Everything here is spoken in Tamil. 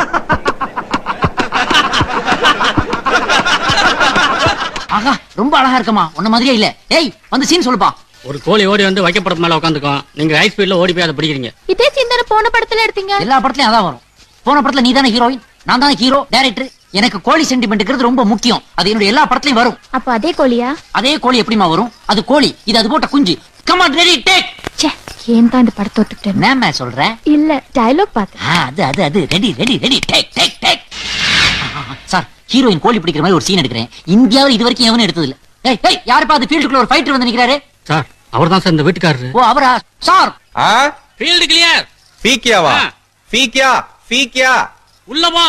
ஆகா ரொம்ப அழகா இருக்கமா உன்ன மாதிரியே இல்ல ஏய் வந்து சீன் சொல்லுப்பா ஒரு கோழி ஓடி வந்து வைக்கப்படத்து மேல உட்காந்துக்கும் நீங்க ஹை ஸ்பீட்ல ஓடி போய் அதை பிடிக்கிறீங்க இதே சிந்தனை போன படத்துல எடுத்தீங்க எல்லா படத்துலயும் அதான் வரும் போன படத்துல நீ தானே ஹீரோயின் நான் தானே ஹீரோ டைரக்டர் எனக்கு கோழி சென்டிமெண்ட்ங்கிறது ரொம்ப முக்கியம் அது என்னுடைய எல்லா படத்துலயும் வரும் அப்ப அதே கோழியா அதே கோழி எப்படிமா வரும் அது கோழி இது அது போட்ட குஞ்சு கமான் ரெடி டேக் ச்சே ஏன் தான் இந்த படத்தை ஒத்துக்கிட்டேன் என்னம்மா சொல்ற இல்ல டயலாக் பார்த்தேன் ஆ, அது அது அது ready ready ready take take take sir heroine கோழி பிடிக்கிற மாதிரி ஒரு சீன் எடுக்கிறேன் இந்தியாவில் இது வரைக்கும் எவனும் எடுத்தது இல்ல ஏய் ஏய் யாருப்பா அது ஃபீல்டுக்குள்ள ஒரு ஃபைட்டர் வந்து நிக்கிறாரு சார் அவர் தான் சார் இந்த வீட்டுக்காரரு ஓ அவரா சார் ஆ ஃபீல்டு கிளியர் பீக்கியாவா ஆ. பீக்கியா பீக்கியா உள்ள வா